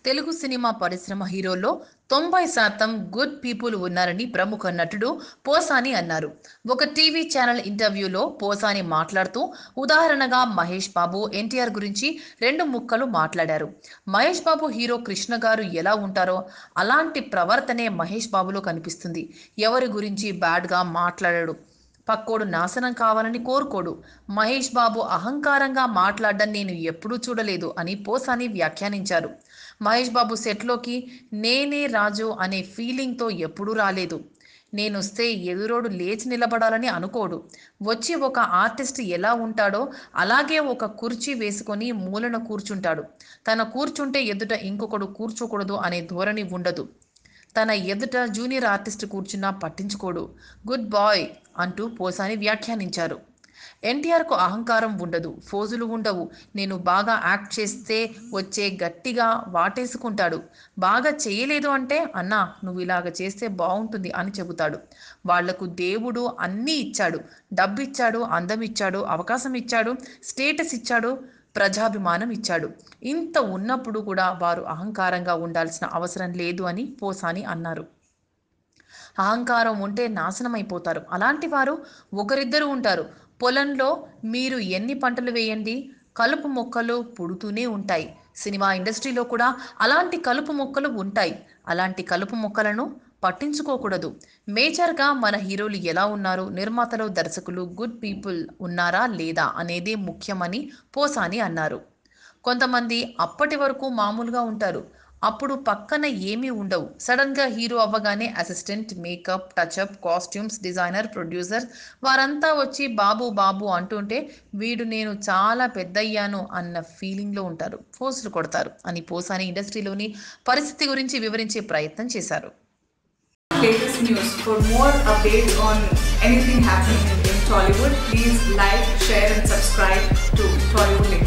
Telugu cinema పరిశ్రమ హీరోల్లో తొంభై శాతం గుడ్ పీపుల్ ఉన్నారని ప్రముఖ నటుడు పోసాని అన్నారు ఒక టీవీ ఛానల్ ఇంటర్వ్యూలో పోసాని మాట్లాడుతూ ఉదాహరణగా మహేష్ బాబు ఎన్టీఆర్ గురించి రెండు ముక్కలు మాట్లాడారు మహేష్ బాబు హీరో కృష్ణ గారు ఎలా ఉంటారో అలాంటి ప్రవర్తనే మహేష్ బాబులో కనిపిస్తుంది ఎవరి గురించి బ్యాడ్గా మాట్లాడాడు పక్కోడు నాశనం కావాలని కోరుకోడు మహేష్ బాబు అహంకారంగా మాట్లాడడం నేను ఎప్పుడూ చూడలేదు అని పోసాని వ్యాఖ్యానించారు మహేష్ బాబు సెట్లోకి నేనే రాజు అనే ఫీలింగ్తో ఎప్పుడూ రాలేదు నేనొస్తే ఎదురోడు లేచి నిలబడాలని అనుకోడు వచ్చి ఒక ఆర్టిస్ట్ ఎలా ఉంటాడో అలాగే ఒక కుర్చీ వేసుకొని మూలన కూర్చుంటాడు తన కూర్చుంటే ఎదుట ఇంకొకడు కూర్చోకూడదు అనే ధోరణి ఉండదు తన ఎదుట జూనియర్ ఆర్టిస్ట్ కూర్చున్నా పట్టించుకోడు గుడ్ బాయ్ అంటూ పోసాని వ్యాఖ్యానించారు ఎన్టీఆర్కు అహంకారం ఉండదు ఫోజులు ఉండవు నేను బాగా యాక్ట్ చేస్తే వచ్చే గట్టిగా వాటేసుకుంటాడు బాగా చేయలేదు అంటే అన్నా నువ్వు ఇలాగ చేస్తే బాగుంటుంది అని చెబుతాడు వాళ్లకు దేవుడు అన్నీ ఇచ్చాడు డబ్బు ఇచ్చాడు అందం ఇచ్చాడు అవకాశం ఇచ్చాడు స్టేటస్ ఇచ్చాడు ప్రజాభిమానం ఇచ్చాడు ఇంత ఉన్నప్పుడు కూడా వారు అహంకారంగా ఉండాల్సిన అవసరం లేదు అని పోసాని అన్నారు అహంకారం ఉంటే నాశనం అయిపోతారు అలాంటి వారు ఒకరిద్దరు ఉంటారు పొలంలో మీరు ఎన్ని పంటలు వేయండి కలుపు మొక్కలు పుడుతూనే ఉంటాయి సినిమా ఇండస్ట్రీలో కూడా అలాంటి కలుపు మొక్కలు ఉంటాయి అలాంటి కలుపు మొక్కలను పట్టించుకోకూడదు మేజర్గా మన హీరోలు ఎలా ఉన్నారు నిర్మాతలు దర్శకులు గుడ్ పీపుల్ ఉన్నారా లేదా అనేదే ముఖ్యమని పోసాని అన్నారు కొంతమంది అప్పటి వరకు మామూలుగా ఉంటారు అప్పుడు పక్కన ఏమీ ఉండవు సడన్గా హీరో అవ్వగానే assistant makeup touch up costumes designer producer వారంతా వచ్చి బాబు బాబు అంటుంటే వీడు నేను చాలా పెద్దయ్యాను అన్న ఫీలింగ్లో ఉంటారు పోస్టులు కొడతారు అని పోసాని ఇండస్ట్రీలోని పరిస్థితి గురించి వివరించే ప్రయత్నం చేశారు latest news. For more updates on anything happening in, in Tollywood, please like, share, and subscribe to Tollywood Latest.